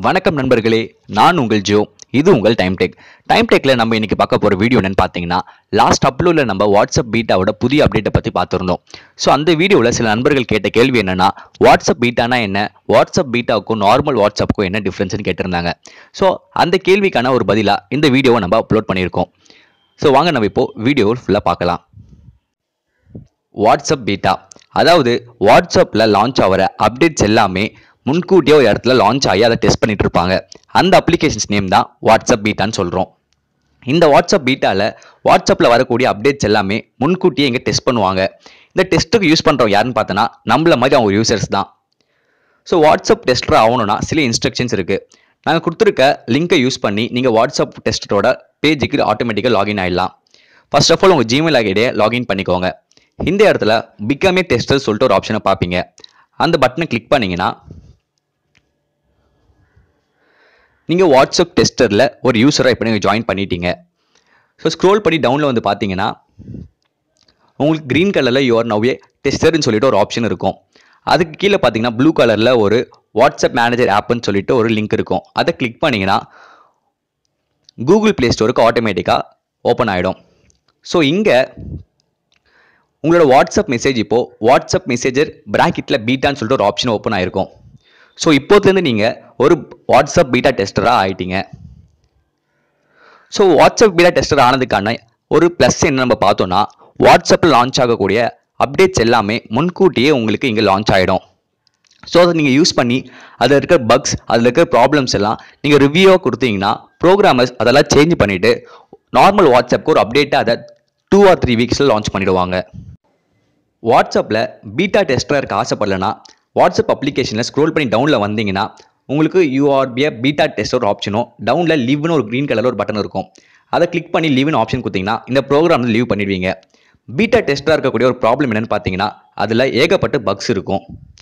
வணக்கம் நண்பர்களே நான் உங்கள் ஜோ இது உங்கள் டைம் டெக் டைம் டெக்ல நம்ம இன்னைக்கு பார்க்க போற வீடியோ என்னன்னு பார்த்தீங்கன்னா லாஸ்ட் அப்லோட்ல நம்ம வாட்ஸ்அப் பீட்டாவோட புதிய அப்டேட்டை பத்தி பார்த்துருந்தோம் ஸோ அந்த வீடியோவில் சில நண்பர்கள் கேட்ட கேள்வி என்னன்னா வாட்ஸ்அப் பீட்டானா என்ன வாட்ஸ்அப் பீட்டாவுக்கும் நார்மல் வாட்ஸ்அப்புக்கும் என்ன டிஃப்ரென்ஸ்னு கேட்டிருந்தாங்க ஸோ அந்த கேள்விக்கான ஒரு பதிலா இந்த வீடியோவை நம்ம அப்லோட் பண்ணியிருக்கோம் ஸோ வாங்க நம்ம இப்போ வீடியோ ஃபுல்லாக பார்க்கலாம் வாட்ஸ்அப் பீட்டா அதாவது வாட்ஸ்அப்பில் லான்ச் ஆகிற அப்டேட்ஸ் எல்லாமே முன்கூட்டியே ஒரு இடத்துல லான்ச் ஆகி அதை டெஸ்ட் பண்ணிட்டு இருப்பாங்க அந்த அப்ளிகேஷன்ஸ் நேம் தான் வாட்ஸ்அப் பீட்டான்னு சொல்கிறோம் இந்த வாட்ஸ்அப் பீட்டாவில் வாட்ஸ்அப்பில் வரக்கூடிய அப்டேட்ஸ் எல்லாமே முன்கூட்டியே இங்கே டெஸ்ட் பண்ணுவாங்க இந்த டெஸ்ட்டுக்கு யூஸ் பண்ணுறவங்க யாருன்னு பார்த்தோன்னா நம்மள மாதிரி அவங்க யூசர்ஸ் தான் ஸோ வாட்ஸ்அப் டெஸ்டர் ஆகணும்னா சில இன்ஸ்ட்ரக்ஷன்ஸ் இருக்குது நாங்கள் கொடுத்துருக்க லிங்கை யூஸ் பண்ணி நீங்கள் வாட்ஸ்அப் டெஸ்டரோட பேஜுக்கு ஆட்டோமேட்டிக்காக லாகின் ஆகிடலாம் ஃபர்ஸ்ட் ஆஃப் ஆல் உங்கள் ஜிமெயில் ஐடியை லாகின் பண்ணிக்கோங்க இந்த இடத்துல பிகமே டெஸ்டர் சொல்லிட்டு ஒரு ஆப்ஷனை பார்ப்பீங்க அந்த பட்டனை கிளிக் பண்ணீங்கன்னா நீங்கள் வாட்ஸ்அப் டெஸ்டரில் ஒரு யூஸராக இப்போ நீங்கள் ஜாயின் பண்ணிட்டீங்க ஸோ ஸ்க்ரோல் பண்ணி டவுனில் வந்து பார்த்தீங்கன்னா உங்களுக்கு க்ரீன் கலரில் யுவர் நவ்வே டெஸ்டர்னு சொல்லிட்டு ஒரு ஆப்ஷன் இருக்கும் அதுக்கு கீழே பார்த்தீங்கன்னா ப்ளூ கலரில் ஒரு வாட்ஸ்அப் மேனேஜர் ஆப்னு சொல்லிட்டு ஒரு லிங்க் இருக்கும் அதை கிளிக் பண்ணிங்கன்னா கூகுள் ப்ளே ஸ்டோருக்கு ஆட்டோமேட்டிக்காக ஓப்பன் ஆகிடும் ஸோ இங்கே உங்களோட வாட்ஸ்அப் மெசேஜ் இப்போது வாட்ஸ்அப் மெசேஜர் ப்ராக்கெட்டில் பீட்டான்னு சொல்லிட்டு ஒரு ஆப்ஷன் ஓப்பன் ஆயிருக்கும் ஸோ இப்போத்துலேருந்து நீங்கள் ஒரு வாட்ஸ்அப் பீட்டா டெஸ்டராக ஆயிட்டீங்க ஸோ வாட்ஸ்அப் பீட்டா டெஸ்டர் ஆனதுக்கான ஒரு ப்ளஸ் என்ன நம்ம பார்த்தோன்னா வாட்ஸ்அப்பில் லான்ச் ஆகக்கூடிய அப்டேட்ஸ் எல்லாமே முன்கூட்டியே உங்களுக்கு இங்கே லான்ச் ஆகிடும் ஸோ அதை நீங்கள் யூஸ் பண்ணி அதில் இருக்கிற பக்ஸ் அதில் இருக்கிற ப்ராப்ளம்ஸ் எல்லாம் நீங்கள் ரிவ்யூவாக கொடுத்தீங்கன்னா ப்ரோக்ராமர்ஸ் அதெல்லாம் சேஞ்ச் பண்ணிவிட்டு நார்மல் வாட்ஸ்அப்க்கு ஒரு அப்டேட்டை அதை டூ ஆர் த்ரீ வீக்ஸில் லான்ச் பண்ணிடுவாங்க வாட்ஸ்அப்பில் பீட்டா டெஸ்டராக இருக்க ஆசைப்படலைன்னா வாட்ஸ்அப் அப்ளிகேஷனில் ஸ்க்ரோல் பண்ணி டவுனில் வந்தீங்கன்னா உங்களுக்கு யூஆர்பிய பீட்டா டெஸ்ட் ஒரு ஆப்ஷனும் டவுனில் லீவ்னு ஒரு க்ரீன் கலரில் ஒரு பட்டன் இருக்கும் அதை கிளிக் பண்ணி லீவ்னு ஆப்ஷன் கொடுத்தீங்கன்னா இந்த ப்ரோக்ராம் லீவ் பண்ணிடுவீங்க பீட்டா டெஸ்ட்டாக இருக்கக்கூடிய ஒரு ப்ராப்ளம் என்னன்னு பார்த்தீங்கன்னா அதில் ஏகப்பட்ட பக்ஸ் இருக்கும்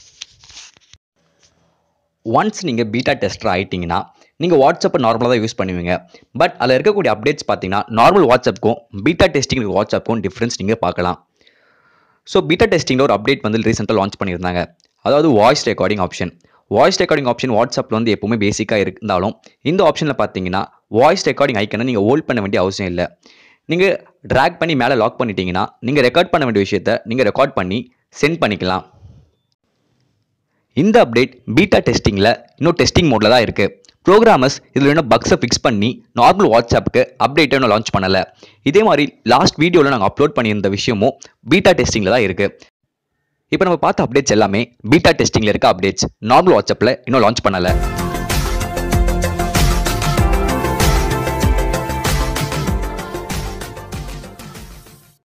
ஒன்ஸ் நீங்கள் பீட்டா டெஸ்டர் ஆகிட்டீங்கன்னா நீங்கள் வாட்ஸ்அப்பை நார்மலாக தான் யூஸ் பண்ணுவீங்க பட் அதில் இருக்கக்கூடிய அப்டேட்ஸ் பார்த்தீங்கன்னா நார்மல் வாட்ஸ்அப்புக்கும் பீட்டா டெஸ்டிங் வாட்ஸ்அப்புக்கும் டிஃப்ரென்ஸ் நீங்கள் பார்க்கலாம் ஸோ பீட்டா டெஸ்டிங்கில் ஒரு அப்டேட் வந்து ரீசெண்டாக லான்ச் பண்ணியிருந்தாங்க அதாவது voice recording option voice recording option வாட்ஸ்அப்பில் வந்து எப்பவுமே பேசிக்காக இருந்தாலும் இந்த ஆப்ஷனில் பார்த்தீங்கன்னா வாய்ஸ் ரெக்கார்டிங் ஐக்கனை நீங்கள் ஹோல்ட் பண்ண வேண்டிய அவசியம் இல்லை நீங்கள் ட்ராக் பண்ணி மேலே லாக் பண்ணிட்டீங்கன்னா நீங்கள் ரெக்கார்ட் பண்ண வேண்டிய விஷயத்த நீங்கள் ரெக்கார்ட் பண்ணி சென்ட் பண்ணிக்கலாம் இந்த அப்டேட் பீட்டா டெஸ்டிங்கில் இன்னும் டெஸ்டிங் மோடில் தான் இருக்குது ப்ரோக்ராமர்ஸ் இதில் இன்னும் பக்ஸை ஃபிக்ஸ் பண்ணி நார்மல் வாட்ஸ்அப்புக்கு அப்டேட்டை இன்னும் லான்ச் பண்ணலை இதே மாதிரி லாஸ்ட் வீடியோவில் நாங்கள் அப்லோட் பண்ணியிருந்த விஷயமும் பீட்டா டெஸ்டிங்கில் தான் இருக்குது இப்போ நம்ம பார்த்த அப்டேட்ஸ் எல்லாமே பீட்டா டெஸ்டிங்கில் இருக்க அப்டேட்ஸ் நார்மல் வாட்ஸ்அப்பில் இன்னும் லான்ச் பண்ணலை